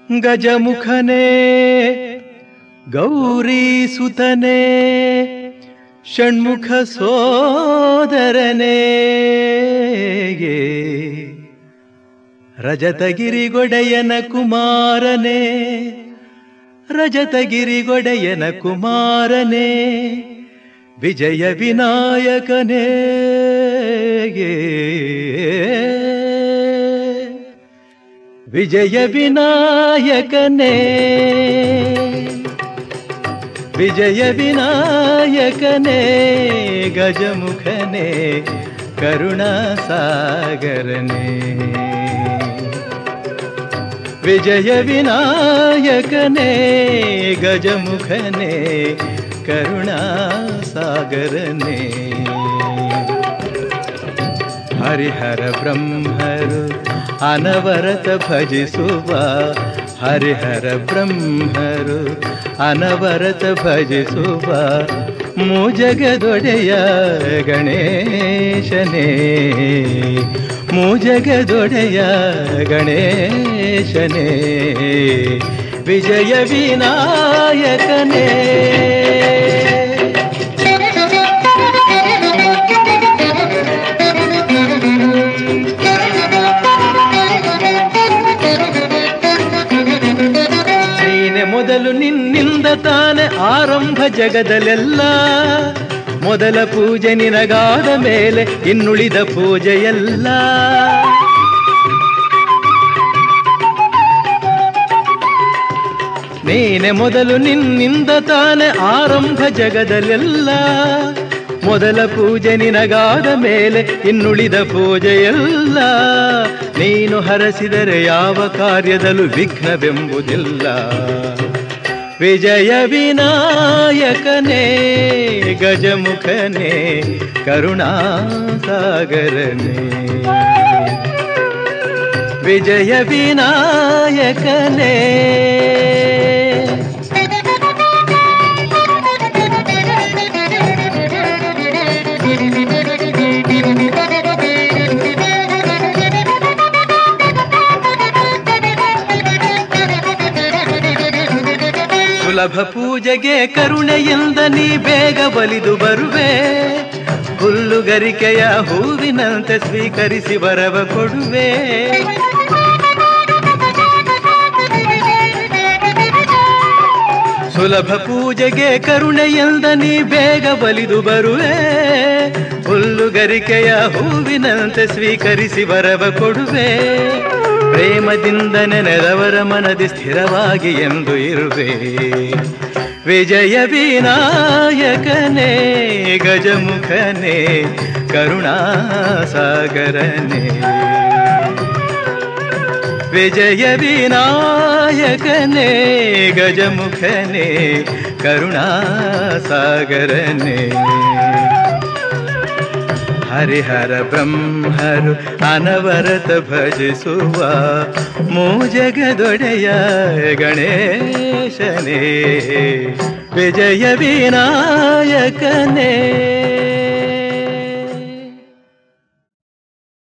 ಗಜಮುಖನೇ ಗೌರಿ ಸುತನೇ ಷಣ್ಮುಖ ಸೋದರನೇ ರಜತಗಿರಿಗೊಡೆಯನ ಕುಮಾರನೇ ರಜತಗಿರಿಗೊಡೆಯನ ಕುಮಾರನೇ ವಿಜಯ ವಿನಾಯಕನೇ ವಿಜಯ ವಿನಾಯಕನೇ ವಿಜಯ ವಿನಾಯಕನೇ ಗಜಮುಖನೇ ಕರುಣಾಸಾಗರನೇ ವಿಜಯ ವಿನಾಯಕನೇ ಗಜಮುಖನೇ ಕರುಣಾಸಾಗರನೇ ಹರಿಹರ ಬ್ರಹ್ಮರು ಅನವರತ ಭಜಿಸುವ ಹರಿಹರ ಬ್ರಹ್ಮರು ಅನವರತ ಭಜಿಸುವ ಮೂಜಗದೊಡೆಯ ಗಣೇಶನೇ ಮೂಜಗದೊಡೆಯ ಗಣೇಶನೇ ವಿಜಯ ವಿನಾಯಕನೇ ನೀನೆ ಮೊದಲು ನಿನ್ನಿಂದ ತಾನೆ ಆರಂಭ ಜಗದಲ್ಲೆಲ್ಲ ಮೊದಲ ಪೂಜೆ ನಿನಗಾದ ಮೇಲೆ ಇನ್ನುಳಿದ ಪೂಜೆಯಲ್ಲ ನೀನೆ ಮೊದಲು ನಿನ್ನಿಂದ ತಾನೆ ಆರಂಭ ಜಗದಲ್ಲೆಲ್ಲ ಮೊದಲ ಪೂಜೆ ನಿನಗಾದ ಮೇಲೆ ಇನ್ನುಳಿದ ಪೂಜೆಯಲ್ಲ ನೀನು ಹರಸಿದರೆ ಯಾವ ಕಾರ್ಯದಲ್ಲೂ ವಿಘ್ನವೆಂಬುದಿಲ್ಲ ವಿಜಯ ವಿನಾಯಕನೇ ಗಜಮುಖನೇ ಕರುಣಾಸಾಗರನೇ ವಿಜಯ ವಿನಾಯಕನೇ ಸುಲಭ ಪೂಜೆಗೆ ಕರುಣೆಯಿಂದ ನೀ ಬೇಗ ಬಲಿದು ಬರುವೆ ಹುಲ್ಲುಗರಿಕೆಯ ಹೂವಿನಂತೆ ಸ್ವೀಕರಿಸಿ ಬರವ ಕೊಡುವೆ ಸುಲಭ ಪೂಜೆಗೆ ಕರುಣೆಯಿಂದ ನೀ ಬೇಗ ಬಲಿದು ಬರುವೆ ಹುಲ್ಲುಗರಿಕೆಯ ಹೂವಿನಂತೆ ಸ್ವೀಕರಿಸಿ ಬರವ ಕೊಡುವೆ ಪ್ರೇಮದಿಂದ ನೆನೆದವರ ಮನದಿ ಸ್ಥಿರವಾಗಿ ಎಂದು ಇರುವೆ ವಿಜಯ ವಿನಾಯಕನೇ ಗಜಮುಖನೇ ಕರುಣಾಸಾಗರನೇ ವಿಜಯ ವಿನಾಯಕನೇ ಗಜಮುಖನೇ ಕರುಣಾಸಾಗರನೇ ಹರಿಹರ ಬ್ರಹ್ಮರು ಅನವರತ ಭಜಿಸುವ ಮೂಜಗದೊಡೆಯ ಗಣೇಶನೇ ವಿಜಯ ವಿನಾಯಕನೇ